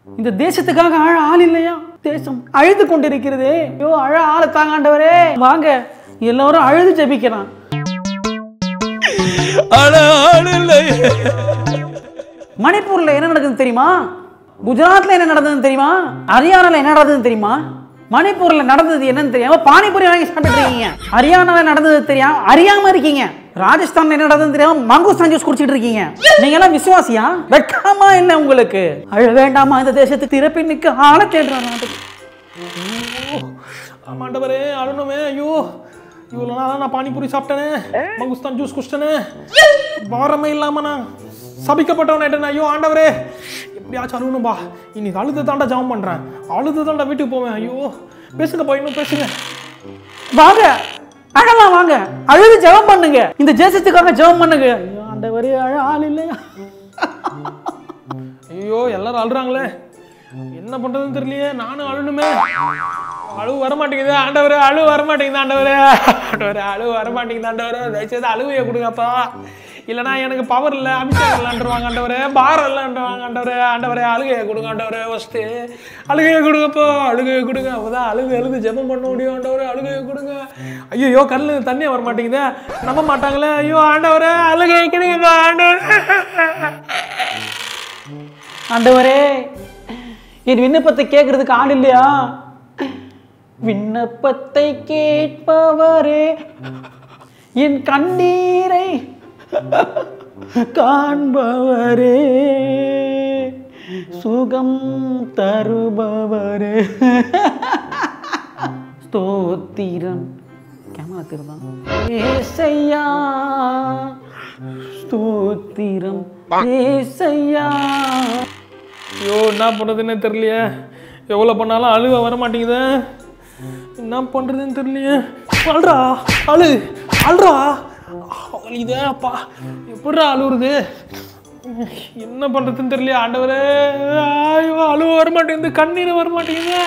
இந்த தேசத்துக்காக அழ ஆள் இல்லையா தேசம் அழுது கொண்டிருக்கிறதே ஐயோ அழ ஆளை தாங்காண்டவரே வாங்க எல்லாரும் அழுது ஜெபிக்கலாம் மணிப்பூர்ல என்ன நடக்குதுன்னு தெரியுமா குஜராத்ல என்ன நடந்ததுன்னு தெரியுமா ஹரியானால என்ன நடந்ததுன்னு தெரியுமா மணிப்பூர்ல நடந்தது என்னன்னு தெரியாம பானிபூரி வாங்கி சாப்பிட்டு இருக்கீங்க ஹரியானால நடந்தது தெரியாம அறியாம இருக்கீங்க ராஜஸ்தான்ல என்ன நடந்ததுன்னு தெரியாம மங்குஸ்தான் ஜூஸ் குடிச்சிட்டு இருக்கீங்க நீங்க எல்லாம் விசுவாசியா வெட்கமா இல்ல உங்களுக்கு அழ வேண்டாமா இந்த தேசத்துக்கு திறப்பி நிக்க ஆள தேடுறாங்க நாட்டுக்கு ஆமாண்டவரே அழணுமே ஐயோ இவ்வளோ நாளாக நான் பானிபூரி சாப்பிட்டேனே மங்குஸ்தான் ஜூஸ் குடிச்சிட்டேனே வாரமே இல்லாம நான் சபிக்கப்பட்டவன் ஐயோ ஆண்டவரே எப்படியாச்சும் அழுகணும்பா இன்னைக்கு அழுது தாண்டா ஜாம் பண்றேன் அழுது தாண்டா வீட்டுக்கு போவேன் ஐயோ பேசுங்கப்பா இன்னும் பேசுங்க வாங்க அழலாம் வாங்க அழுது ஜெபம் பண்ணுங்க இந்த தேசத்துக்காக ஜெபம் பண்ணுங்க ஐயோ, ஆண்டவரே அழ ஆள் இல்லையா ஐயோ எல்லாரும் அழுறாங்களே என்ன பண்றதுன்னு தெரியலையே நானும் அழணுமே அழுவு வர மாட்டேங்குது ஆண்டவரே அழுவு வர மாட்டேங்குது ஆண்டவரே ஆண்டவரே அழுவு வர மாட்டேங்குது ஆண்டவரே தயவுசெய்து அழுவையை கொடுங்கப்பா இல்லைனா எனக்கு பவர் இல்லை அபிஷேகம் இல்லைன்றவாங்க ஆண்டவரே பாரம் இல்லைன்றவாங்க ஆண்டவரே ஆண்டவரே அழுகையை கொடுங்க ஆண்டவரே ஃபஸ்ட்டு அழுகையை கொடுங்கப்பா அழுகையை கொடுங்க அப்போதான் அழுகு எழுது ஜெபம் பண்ண முடியும் ஆண்டவரே அழுகையை கொடுங்க ஐயோ கண்ணில் தண்ணியே வர மாட்டேங்குதே நம்ப மாட்டாங்களே ஐயோ ஆண்டவரே அழுகையை கொடுங்கப்பா ஆண்டவரே ஆண்டவரே என் விண்ணப்பத்தை கேட்கறதுக்கு ஆள் இல்லையா விண்ணப்பத்தை கேட்பவரே என் கண்ணீரை காண்பவரே சுகம் தருபவரே ஸ்தோத்திரம் கேமரா திருதான் ஏசையா ஸ்தோத்திரம் ஏசையா ஐயோ என்ன பண்ணுறதுன்னே தெரியலையே எவ்வளோ பண்ணாலும் அழுக வர மாட்டேங்குது என்ன பண்ணுறதுன்னு தெரியலையே அழுறா அழு அழுறா இதே அப்பா எப்படிடா அழுவுறது என்ன பண்ணுறதுன்னு தெரியலையே ஆண்டவரே ஐயோ அழுவ வர மாட்டேங்குது கண்ணீர் வர மாட்டேங்குது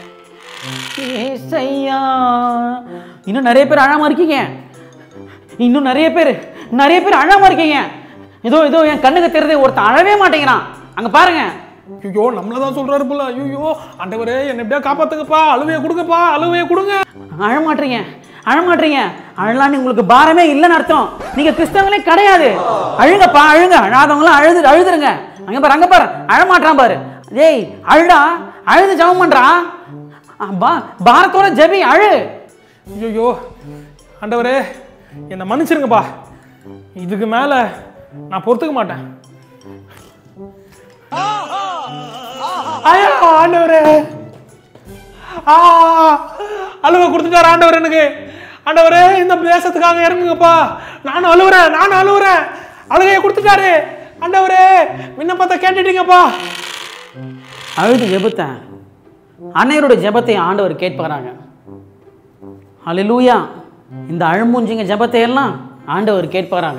ஏசையா இன்னும் நிறைய பேர் அழாம இருக்கீங்க இன்னும் நிறைய பேர் நிறைய பேர் அழாம இருக்கீங்க இதோ இதோ என் கண்ணுக்கு தெரியுது ஒருத்தன் அழவே மாட்டேங்கிறான் அங்க பாருங்க ஐயோ நம்மள தான் சொல்கிறாரு போல ஐயோ ஆண்டவரே என்னை எப்படியா காப்பாத்துங்கப்பா அழுவையை கொடுங்கப்பா அழுவையை கொடுங்க அழ மாட்டீங்க அழ மாட்டீங்க அழலான்னு உங்களுக்கு பாரமே இல்லைன்னு அர்த்தம் நீங்க கிறிஸ்தவங்களே கிடையாது அழுங்கப்பா அழுங்க அழாதவங்களாம் அழுது அழுதுருங்க அங்க பாரு அங்க பாரு அழ மாட்டான் பாரு டேய் அழுடா அழுது ஜெபம் பண்றா ஆ, பா- பாரத்தோட ஜெபி அழு ஐயோ ஆண்டவரே என்னை மன்னிச்சிருங்கப்பா இதுக்கு மேலே நான் பொறுத்துக்க மாட்டேன் ஐயோ ஆண்டவரே ஆ அழுவ கொடுத்துட்டாரு ஆண்டவர் எனக்கு ஆண்டவரே இந்த தேசத்துக்காக இறங்குங்கப்பா நானும் அழுவுறேன் நானும் அழுவுறேன் அழுகையை கொடுத்துட்டாரு ஆண்டவரே விண்ணப்பத்தை கேட்டுட்டீங்கப்பா அழுது ஜெபத்தேன் அன்னையரோட ஜெபத்தை ஆண்டவர் கேட்பாராங்க ஹalleluya இந்த அழுமூஞ்சிங்க ஜெபத்தை எல்லாம் ஆண்டவர் கேட்பாராங்க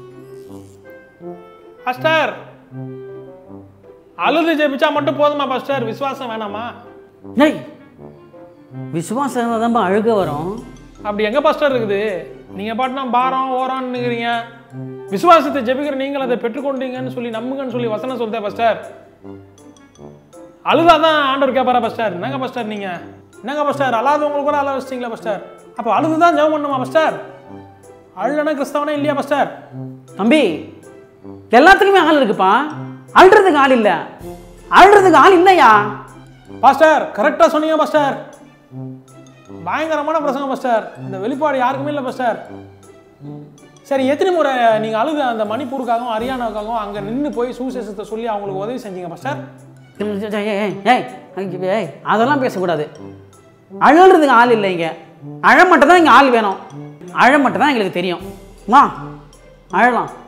பாஸ்டர் அழுது ஜெபிச்சா மட்டும் போதுமா பாஸ்டர் விசுவாசம் வேணாமா டேய் விசுவாசம் தான் அழுக வரும் அப்படி எங்க பாஸ்டர் இருக்குது நீங்க பாட்டுனா பாரம் ஓரான்னுங்கிறீங்க விசுவாசத்தை ஜெபிக்கிற நீங்கள் அதை பெற்றுக்கொண்டீங்கன்னு சொல்லி நம்புங்கன்னு சொல்லி வசனம் சொல்லுதே பாஸ்டர் அழுதாதான் ஆண்டவர் கேட்பாரா பாஸ்டர் என்னங்க பாஸ்டர் நீங்க என்னங்க பாஸ்டர் அழாதவங்களுக்கு கூட அழ வச்சிட்டீங்களா பாஸ்டர் அப்போ அழுதுதான் ஜெபம் பண்ணுமா பாஸ்டர் அழுலனா கிறிஸ்தவனே இல்லையா பாஸ்டர் தம்பி எல்லாத்துக்குமே ஆள் இருக்குப்பா அழுறதுக்கு ஆள் இல்லை அழுறதுக்கு ஆள் இல்லையா பாஸ்டர் கரெக்டாக சொன்னீங்க பாஸ்டர் பயங்கரமான பிரசங்கம் பாஸ்டர் இந்த வெளிப்பாடு யாருக்குமே இல்லை பாஸ்டர் சரி எத்தனை முறை நீங்கள் அழுத அந்த மணிப்பூருக்காகவும் ஹரியானாவுக்காகவும் அங்கே நின்று போய் சுவிசேஷத்தை சொல்லி அவங்களுக்கு உதவி செஞ்சீங்க பாஸ்டர் ஏய், ஏய், ஏய், ஏய், ஏய், அதெல்லாம் பேசக்கூடாது அழுறதுக்கு ஆள் இல்லை இங்க அழ மட்டும் தான் இங்கே ஆள் வேணும் அழ மட்டும் தான் எங்களுக்கு தெரியும் வா அழலாம்